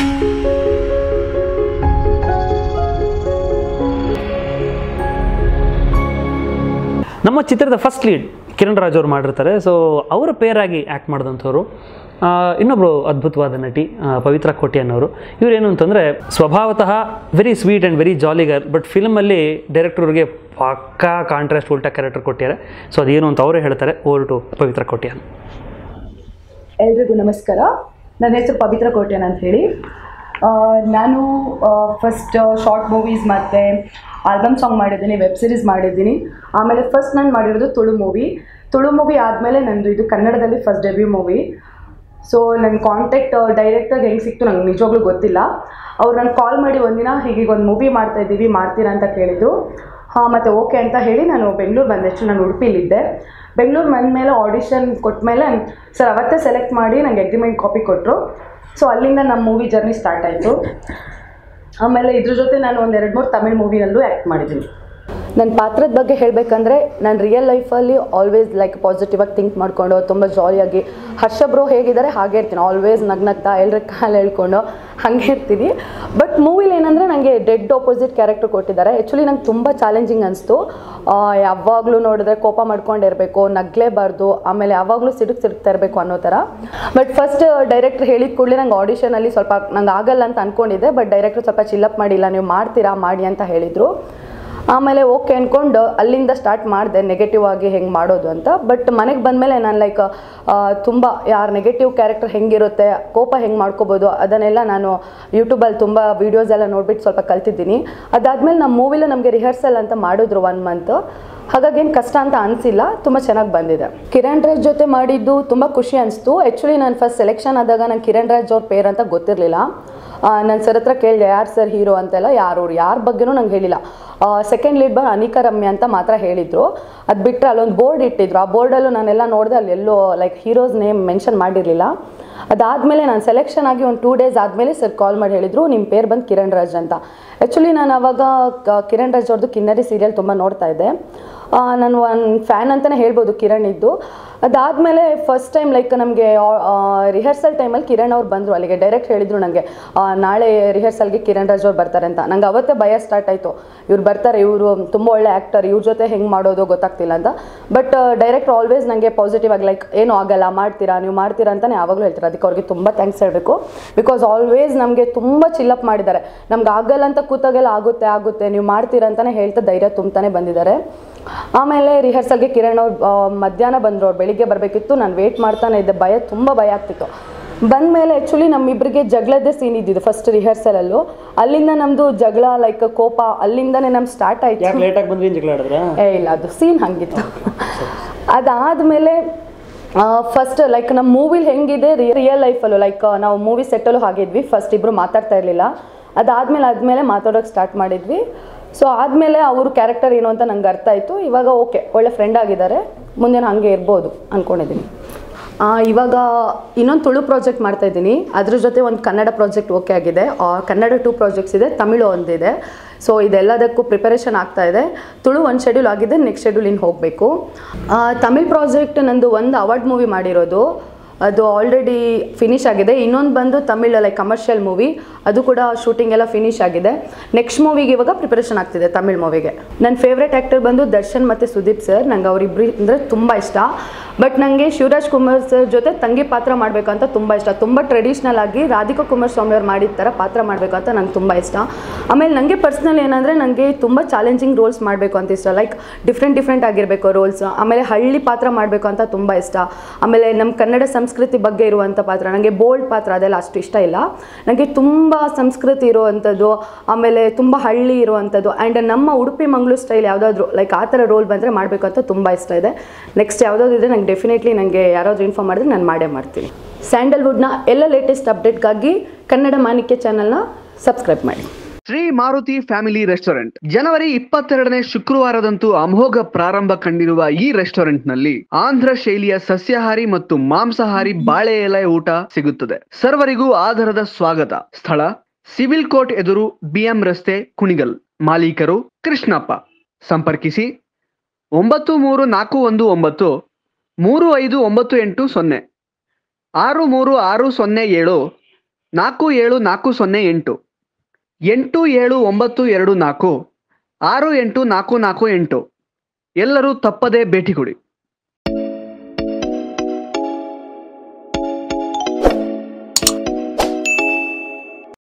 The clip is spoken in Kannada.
ನಮ್ಮ ಚಿತ್ರದ ಫಸ್ಟ್ ಲೀಡ್ ಕಿರಣ್ ರಾಜ್ ಅವ್ರು ಮಾಡಿರ್ತಾರೆ ಸೊ ಅವರ ಪೇರಾಗಿ ಆ್ಯಕ್ಟ್ ಮಾಡಿದಂಥವ್ರು ಆ, ಇನ್ನೊಬ್ರು ಅದ್ಭುತವಾದ ನಟಿ ಆ, ಪವಿತ್ರ ಕೋಟಿ ಅನ್ನೋರು ಇವರೇನು ಅಂತಂದರೆ ಸ್ವಭಾವತಃ very sweet and very jolly girl but ಫಿಲ್ಮಲ್ಲಿ ಡೈರೆಕ್ಟರ್ಗೆ ಪಕ್ಕಾ ಕಾಂಟ್ರಾಸ್ಟ್ ಉಲ್ಟಾ ಕ್ಯಾರೆಕ್ಟರ್ ಕೊಟ್ಟಿದ್ದಾರೆ ಸೊ ಅದೇನು ಅಂತ ಅವರೇ ಹೇಳ್ತಾರೆ ಓವರ್ ಟು ಪವಿತ್ರ ಕೋಟ್ಯಾನ್ ಎಲ್ರಿಗೂ ನಮಸ್ಕಾರ ನನ್ನ ಹೆಸರು ಪವಿತ್ರ ಕೋಟ್ಯನ್ ಅಂತ ಹೇಳಿ ಆ, ನಾನು ಫಸ್ಟ್ ಶಾರ್ಟ್ ಮೂವೀಸ್ ಮತ್ತು ಆಲ್ಬಮ್ ಸಾಂಗ್ ಮಾಡಿದ್ದೀನಿ ವೆಬ್ ಸೀರೀಸ್ ಮಾಡಿದ್ದೀನಿ ಆಮೇಲೆ ಫಸ್ಟ್ ನಾನು ಮಾಡಿರೋದು ತುಳು ಮೂವಿ ತುಳು ಮೂವಿ ಆದಮೇಲೆ ನಂದು ಇದು ಕನ್ನಡದಲ್ಲಿ ಫಸ್ಟ್ ಡೆಬ್ಯೂ ಮೂವಿ ಸೊ ನನ್ನ ಕಾಂಟ್ಯಾಕ್ಟ್ ಡೈರೆಕ್ಟಾಗಿ ಹೆಂಗೆ ಸಿಕ್ತು ನಂಗೆ ನಿಜವಾಗ್ಲೂ ಗೊತ್ತಿಲ್ಲ ಅವ್ರು ನಂಗೆ ಕಾಲ್ ಮಾಡಿ ಒಂದಿನ ಹೀಗೆ ಒಂದು ಮೂವಿ ಮಾಡ್ತಾ ಇದ್ದೀವಿ ಮಾಡ್ತೀರಾ ಅಂತ ಕೇಳಿದರು ಹಾಂ ಮತ್ತು ಓಕೆ ಅಂತ ಹೇಳಿ ನಾನು ಬೆಂಗಳೂರು ಬಂದೆ ಆ್ಯಕ್ಚುಲಿ ನಾನು ಉಡುಪಿಲಿದ್ದೆ ಬೆಂಗಳೂರು ಬಂದಮೇಲೆ ಆಡಿಷನ್ ಕೊಟ್ಟಮೇಲೆ ಸರ್ ಅವತ್ತೇ ಸೆಲೆಕ್ಟ್ ಮಾಡಿ ನಂಗೆ ಅಗ್ರಿಮೆಂಟ್ ಕಾಪಿ ಕೊಟ್ಟರು ಸೊ ಅಲ್ಲಿಂದ ನಮ್ಮ ಮೂವಿ ಜರ್ನಿ ಸ್ಟಾರ್ಟ್ ಆಯಿತು ಆಮೇಲೆ ಇದ್ರ ಜೊತೆ ನಾನು ಒಂದು ಎರಡು ಮೂರು ತಮಿಳ್ ಮೂವಿನಲ್ಲೂ ಆ್ಯಕ್ಟ್ ಮಾಡಿದ್ದೀನಿ ನನ್ನ ಪಾತ್ರದ ಬಗ್ಗೆ ಹೇಳಬೇಕಂದ್ರೆ ನಾನು ರಿಯಲ್ ಲೈಫಲ್ಲಿ ಆಲ್ವೇಸ್ ಲೈಕ್ ಪಾಸಿಟಿವ್ ಆಗಿ ಥಿಂಕ್ ಮಾಡಿಕೊಂಡು ತುಂಬ ಜಾಲಿಯಾಗಿ ಹರ್ಷ ಬ್ರೋ ಹೇಗಿದ್ದಾರೆ ಹಾಗೆ ಇರ್ತೀನಿ ಆಲ್ವೇಸ್ ನಗ್ನಗ್ತಾ ಎಲ್ರ ಕಾಲು ಹೇಳ್ಕೊಂಡು ಹಾಗೆ ಇರ್ತೀನಿ ಬಟ್ ಮೂವಿಲಿ ಏನಂದರೆ ನನಗೆ ಡೆಡ್ ಆಪೋಸಿಟ್ ಕ್ಯಾರೆಕ್ಟರ್ ಕೊಟ್ಟಿದ್ದಾರೆ ಆ್ಯಕ್ಚುಲಿ ನಂಗೆ ತುಂಬ ಚಾಲೆಂಜಿಂಗ್ ಅನಿಸ್ತು ಯಾವಾಗಲೂ ನೋಡಿದ್ರೆ ಕೋಪ ಮಾಡ್ಕೊಂಡಿರಬೇಕು ನಗ್ಲೇಬಾರ್ದು ಆಮೇಲೆ ಯಾವಾಗಲೂ ಸಿಡುಕ್ ಸಿಡುಕ್ತಾ ಇರಬೇಕು ಅನ್ನೋ ಥರ ಬಟ್ ಫಸ್ಟ್ ಡೈರೆಕ್ಟರ್ ಹೇಳಿದ ಕೂಡಲೇ ನಂಗೆ ಆಡಿಷನಲ್ಲಿ ಸ್ವಲ್ಪ ನಂಗೆ ಆಗಲ್ಲ ಅಂತ ಅಂದ್ಕೊಂಡಿದ್ದೆ ಬಟ್ ಡೈರೆಕ್ಟರ್ ಸ್ವಲ್ಪ ಚಿಲ್ಲಪ್ ಮಾಡಿಲ್ಲ ನೀವು ಮಾಡ್ತೀರಾ ಮಾಡಿ ಅಂತ ಹೇಳಿದರು ಆಮೇಲೆ ಓಕೆ ಅಂದ್ಕೊಂಡು ಅಲ್ಲಿಂದ ಸ್ಟಾರ್ಟ್ ಮಾಡಿದೆ ನೆಗೆಟಿವ್ ಆಗಿ ಹೆಂಗೆ ಮಾಡೋದು ಅಂತ ಬಟ್ ಮನೆಗೆ ಬಂದಮೇಲೆ ನಾನು ಲೈಕ್ ತುಂಬ ಯಾರು ನೆಗೆಟಿವ್ ಕ್ಯಾರೆಕ್ಟರ್ ಹೆಂಗಿರುತ್ತೆ ಕೋಪ ಹೆಂಗೆ ಮಾಡ್ಕೋಬೋದು ಅದನ್ನೆಲ್ಲ ನಾನು ಯೂಟ್ಯೂಬಲ್ಲಿ ತುಂಬ ವೀಡಿಯೋಸ್ ಎಲ್ಲ ನೋಡ್ಬಿಟ್ಟು ಸ್ವಲ್ಪ ಕಲ್ತಿದ್ದೀನಿ ಅದಾದಮೇಲೆ ನಮ್ಮ ಮೂವಿಲೂ ನಮಗೆ ರಿಹರ್ಸಲ್ ಅಂತ ಮಾಡಿದ್ರು ಒನ್ ಮಂತ್ ಹಾಗಾಗಿ ಏನು ಕಷ್ಟ ಅಂತ ಅನಿಸಿಲ್ಲ ತುಂಬ ಚೆನ್ನಾಗಿ ಬಂದಿದೆ ಕಿರಣ್ ರಾಜ್ ಜೊತೆ ಮಾಡಿದ್ದು ತುಂಬ ಖುಷಿ ಅನಿಸ್ತು ಆ್ಯಕ್ಚುಲಿ ನಾನು ಫಸ್ಟ್ ಸೆಲೆಕ್ಷನ್ ಆದಾಗ ನಂಗೆ ಕಿರಣ್ ರಾಜ್ ಅವ್ರ ಪೇರ್ ಅಂತ ಗೊತ್ತಿರಲಿಲ್ಲ ನನ್ನ ಸರ್ ಹತ್ರ ಕೇಳಿದೆ ಯಾರು ಸರ್ ಹೀರೋ ಅಂತೆಲ್ಲ ಯಾರು ಅವ್ರು ಯಾರ ಬಗ್ಗೆನೂ ನಂಗೆ ಹೇಳಿಲ್ಲ ಸೆಕೆಂಡ್ ಲೀಡ್ ಬಂದು ಅನಿಕಾ ರಮ್ಯ ಅಂತ ಮಾತ್ರ ಹೇಳಿದರು ಅದು ಬಿಟ್ಟರೆ ಅಲ್ಲೊಂದು ಬೋರ್ಡ್ ಇಟ್ಟಿದ್ರು ಆ ಬೋರ್ಡಲ್ಲೂ ನಾನೆಲ್ಲ ನೋಡಿದೆ ಅಲ್ಲಿ ಎಲ್ಲೋ ಲೈಕ್ ಹೀರೋಸ್ ನೇಮ್ ಮೆನ್ಷನ್ ಮಾಡಿರಲಿಲ್ಲ ಅದಾದಮೇಲೆ ನಾನು ಸೆಲೆಕ್ಷನ್ ಆಗಿ ಒಂದು ಟೂ ಡೇಸ್ ಆದಮೇಲೆ ಸರ್ ಕಾಲ್ ಮಾಡಿ ಹೇಳಿದರು ನಿಮ್ಮ ಪೇರು ಬಂದು ಕಿರಣ್ ರಾಜ್ ಅಂತ ಆ್ಯಕ್ಚುಲಿ ನಾನು ಅವಾಗ ಕ- ಕಿರಣ್ ರಾಜ್ ಅವ್ರದ್ದು ಕಿನ್ನರಿ ಸೀರಿಯಲ್ ತುಂಬ ನೋಡ್ತಾ ಇದ್ದೆ ಆ, ನಾನು ಒಂದು ಫ್ಯಾನ್ ಅಂತಲೇ ಹೇಳ್ಬೋದು ಕಿರಣ್ ಇದ್ದು ಅದಾದಮೇಲೆ ಫಸ್ಟ್ ಟೈಮ್ ಲೈಕ್ ನಮಗೆ ರಿಹರ್ಸಲ್ ಟೈಮಲ್ಲಿ ಕಿರಣ್ ಅವ್ರು ಬಂದರು ಅಲ್ಲಿಗೆ ಡೈರೆಕ್ಟ್ ಹೇಳಿದರು ನನಗೆ ನಾಳೆ ರಿಹರ್ಸಲ್ಗೆ ಕಿರಣ್ ರಾಜ್ ಅವ್ರು ಬರ್ತಾರೆ ಅಂತ ನಂಗೆ ಅವತ್ತೇ ಭಯ ಸ್ಟಾರ್ಟ್ ಆಯಿತು ಇವ್ರು ಬರ್ತಾರೆ ಇವರು ತುಂಬ ಒಳ್ಳೆ ಆ್ಯಕ್ಟರ್ ಇವ್ರ ಜೊತೆ ಹೆಂಗೆ ಮಾಡೋದು ಗೊತ್ತಾಗ್ತಿಲ್ಲ ಅಂತ ಬಟ್ ಡೈರೆಕ್ಟ್ ಆಲ್ವೇಸ್ ನನಗೆ ಪಾಸಿಟಿವ್ ಆಗಿ ಲೈಕ್ ಏನೂ ಆಗಲ್ಲ ಮಾಡ್ತೀರಾ ನೀವು ಮಾಡ್ತೀರಾ ಅಂತಲೇ ಯಾವಾಗಲೂ ಹೇಳ್ತಾರೆ ಅದಕ್ಕೆ ಅವ್ರಿಗೆ ತುಂಬ ಥ್ಯಾಂಕ್ಸ್ ಹೇಳಬೇಕು ಬಿಕಾಸ್ ಆಲ್ವೇಸ್ ನಮಗೆ ತುಂಬ ಚಿಲ್ಲಪ್ ಮಾಡಿದ್ದಾರೆ ನಮ್ಗೆ ಆಗಲ್ಲ ಅಂತ ಕೂತಾಗೆಲ್ಲ ಆಗುತ್ತೆ ಆಗುತ್ತೆ ನೀವು ಮಾಡ್ತೀರಾ ಅಂತಲೇ ಹೇಳ್ತಾ ಧೈರ್ಯ ತುಂಬ್ತಾನೆ ಬಂದಿದ್ದಾರೆ ಆಮೇಲೆ ರಿಹರ್ಸಲ್ಗೆ ಕಿರಣ್ ಅವ್ರು ಆ, ಮಧ್ಯಾಹ್ನ ಬಂದರು ಅವ್ರು ಬೆಳಿಗ್ಗೆ ಬರಬೇಕಿತ್ತು ನಾನು ವೇಟ್ ಮಾಡ್ತಾನೆ ಇದ್ದೆ ಭಯ ತುಂಬ ಭಯ ಆಗ್ತಿತ್ತು ಬಂದಮೇಲೆ ಆ್ಯಕ್ಚುಲಿ ನಮ್ಮಿಬ್ಬರಿಗೆ ಜಗಳದೇ ಸೀನ್ ಇದ್ದಿದ್ದು ಫಸ್ಟ್ ರಿಹರ್ಸಲಲ್ಲೂ ಅಲ್ಲಿಂದ ನಮ್ಮದು ಜಗಳ ಲೈಕ್ ಕೋಪ ಅಲ್ಲಿಂದನೇ ನಮ್ಗೆ ಸ್ಟಾರ್ಟ್ ಆಯಿತು ಯಾಕೆ ಲೇಟಾಗಿ ಬಂದ್ರಿ ಜಗಳ ಆಡಿದ್ರಾ ಏ ಇಲ್ಲ ಅದು ಸೀನ್ ಹಂಗಿತ್ತು ಅದಾದಮೇಲೆ ಫಸ್ಟ್ ಲೈಕ್ ನಮ್ಮ ಮೂವಿಲಿ ಹೆಂಗಿದೆ ರಿಯಲ್ ಲೈಫಲ್ಲೂ ಲೈಕ್ ನಾವು ಮೂವಿ ಸೆಟ್ಟಲ್ಲೂ ಹಾಗಿದ್ವಿ ಫಸ್ಟ್ ಇಬ್ಬರು ಮಾತಾಡ್ತಾ ಇರಲಿಲ್ಲ ಅದಾದಮೇಲೆ ಆದಮೇಲೆ ಮಾತಾಡೋಕ್ಕೆ ಸ್ಟಾರ್ಟ್ ಮಾಡಿದ್ವಿ ಸೊ ಆದಮೇಲೆ ಅವ್ರ ಕ್ಯಾರೆಕ್ಟರ್ ಏನು ಅಂತ ನಂಗೆ ಅರ್ಥ ಆಯಿತು ಇವಾಗ ಓಕೆ ಒಳ್ಳೆ ಫ್ರೆಂಡ್ ಆಗಿದ್ದಾರೆ ಮುಂದೆ ನಾನು ಹಾಗೆ ಇರ್ಬೋದು ಅಂದ್ಕೊಂಡಿದ್ದೀನಿ ಆ, ಇವಾಗ ಇನ್ನೊಂದು ತುಳು ಪ್ರಾಜೆಕ್ಟ್ ಮಾಡ್ತಾ ಇದ್ದೀನಿ ಅದ್ರ ಜೊತೆ ಒಂದು ಕನ್ನಡ ಪ್ರಾಜೆಕ್ಟ್ ಓಕೆ ಆಗಿದೆ ಆ, ಕನ್ನಡ ಟೂ ಪ್ರಾಜೆಕ್ಟ್ಸ್ ಇದೆ ತಮಿಳು ಒಂದಿದೆ ಸೊ ಇದೆಲ್ಲದಕ್ಕೂ ಪ್ರಿಪರೇಷನ್ ಆಗ್ತಾ ಇದೆ ತುಳು ಒಂದು ಶೆಡ್ಯೂಲ್ ಆಗಿದೆ ನೆಕ್ಸ್ಟ್ ಶೆಡ್ಯೂಲ್ ಇನ್ನು ಹೋಗಬೇಕು ತಮಿಳ್ ಪ್ರಾಜೆಕ್ಟ್ ನಂದು ಒಂದು ಅವಾರ್ಡ್ ಮೂವಿ ಮಾಡಿರೋದು ಅದು ಆಲ್ರೆಡಿ ಫಿನಿಶ್ ಆಗಿದೆ ಇನ್ನೊಂದು ಬಂದು ತಮಿಳ್ ಲೈಕ್ ಕಮರ್ಷಿಯಲ್ ಮೂವಿ ಅದು ಕೂಡ ಶೂಟಿಂಗ್ ಎಲ್ಲ ಫಿನಿಶ್ ಆಗಿದೆ ನೆಕ್ಸ್ಟ್ ಮೂವಿಗೆ ಇವಾಗ ಪ್ರಿಪರೇಷನ್ ಆಗ್ತಿದೆ ತಮಿಳ್ ಮೂವಿಗೆ ನನ್ನ ಫೇವ್ರೆಟ್ ಆ್ಯಕ್ಟರ್ ಬಂದು ದರ್ಶನ್ ಮತ್ತು ಸುದೀಪ್ ಸರ್ ನಂಗೆ ಅವರಿಬ್ಬರು ಅಂದರೆ ತುಂಬ ಇಷ್ಟ ಬಟ್ ನನಗೆ ಶಿವರಾಜ್ ಕುಮಾರ್ ಸರ್ ಜೊತೆ ತಂಗಿ ಪಾತ್ರ ಮಾಡಬೇಕಂತ ತುಂಬ ಇಷ್ಟ ತುಂಬ ಟ್ರೆಡಿಷ್ನಲ್ ಆಗಿ ರಾಧಿಕಾ ಕುಮಾರ್ ಸ್ವಾಮಿ ಅವ್ರು ಮಾಡಿದ ಥರ ಪಾತ್ರ ಮಾಡಬೇಕು ಅಂತ ನಂಗೆ ತುಂಬ ಇಷ್ಟ ಆಮೇಲೆ ನನಗೆ ಪರ್ಸ್ನಲ್ ಏನಂದರೆ ನನಗೆ ತುಂಬ ಚಾಲೆಂಜಿಂಗ್ ರೋಲ್ಸ್ ಮಾಡಬೇಕು ಅಂತ ಇಷ್ಟ ಲೈಕ್ ಡಿಫ್ರೆಂಟ್ ಡಿಫ್ರೆಂಟ್ ಆಗಿರಬೇಕು ರೋಲ್ಸ್ ಆಮೇಲೆ ಹಳ್ಳಿ ಪಾತ್ರ ಮಾಡಬೇಕು ಅಂತ ತುಂಬ ಇಷ್ಟ ಆಮೇಲೆ ನಮ್ಮ ಕನ್ನಡ ಸಂಸ್ಕೃತಿ ಬಗ್ಗೆ ಇರುವಂಥ ಪಾತ್ರ ನನಗೆ ಬೋಲ್ಡ್ ಪಾತ್ರ ಅದೆಲ್ಲ ಅಷ್ಟು ಇಷ್ಟ ಇಲ್ಲ ನನಗೆ ತುಂಬ ಸಂಸ್ಕೃತಿ ಇರುವಂಥದ್ದು ಆಮೇಲೆ ತುಂಬ ಹಳ್ಳಿ ಇರುವಂಥದ್ದು ಆ್ಯಂಡ್ ನಮ್ಮ ಉಡುಪಿ ಮಂಗಳೂರು ಸ್ಟೈಲ್ ಯಾವುದಾದ್ರೂ ಲೈಕ್ ಆ ಥರ ರೋಲ್ ಬಂದರೆ ಮಾಡಬೇಕು ಅಂತ ತುಂಬ ಇಷ್ಟ ಇದೆ ನೆಕ್ಸ್ಟ್ ಯಾವುದಾದ್ರು ಇದ್ರೆ ನಂಗೆ ಡೆಫಿನೆಟ್ಲಿ ನನಗೆ ಯಾರಾದರೂ ಇನ್ಫಾರ್ಮ್ ಮಾಡಿದ್ರೆ ನಾನು ಮಾಡೇ ಮಾಡ್ತೀನಿ ಸ್ಯಾಂಡಲ್ವುಡ್ನ ಎಲ್ಲ ಲೇಟೆಸ್ಟ್ ಅಪ್ಡೇಟ್ಗಾಗಿ ಕನ್ನಡ ಮಾಣಿಕ್ಯ ಚಾನಲ್ನ ಸಬ್ಸ್ಕ್ರೈಬ್ ಮಾಡಿ ಶ್ರೀ ಮಾರುತಿ ಫ್ಯಾಮಿಲಿ ರೆಸ್ಟೋರೆಂಟ್ ಜನವರಿ ಇಪ್ಪತ್ತೆರಡನೇ ಶುಕ್ರವಾರದಂದು ಅಮೋಘ ಪ್ರಾರಂಭ ಕಂಡಿರುವ ಈ ರೆಸ್ಟೋರೆಂಟ್ ನಲ್ಲಿ ಆಂಧ್ರ ಶೈಲಿಯ ಸಸ್ಯಾಹಾರಿ ಮತ್ತು ಮಾಂಸಾಹಾರಿ ಬಾಳೆ ಎಲೆ ಊಟ ಸಿಗುತ್ತದೆ ಸರ್ವರಿಗೂ ಆಧಾರದ ಸ್ವಾಗತ ಸ್ಥಳ ಸಿವಿಲ್ ಕೋರ್ಟ್ ಎದುರು ಬಿಎಂ ರಸ್ತೆ ಕುಣಿಗಲ್ ಮಾಲೀಕರು ಕೃಷ್ಣಪ್ಪ ಸಂಪರ್ಕಿಸಿ ಒಂಬತ್ತು ಮೂರು ನಾಲ್ಕು ಒಂದು ಒಂಬತ್ತು ಮೂರು ಐದು ಒಂಬತ್ತು ಎಂಟು ಸೊನ್ನೆ ಆರು ಮೂರು ಆರು ಸೊನ್ನೆ ಏಳು ನಾಲ್ಕು ಏಳು ನಾಲ್ಕು ಸೊನ್ನೆ ಎಂಟು ಎಂಟು ಏಳು ಒಂಬತ್ತು ಎರಡು ನಾಲ್ಕು ಆರು ಎಂಟು ನಾಲ್ಕು ನಾಲ್ಕು ಎಂಟು ಎಲ್ಲರೂ ತಪ್ಪದೇ ಭೇಟಿ ಕೊಡಿ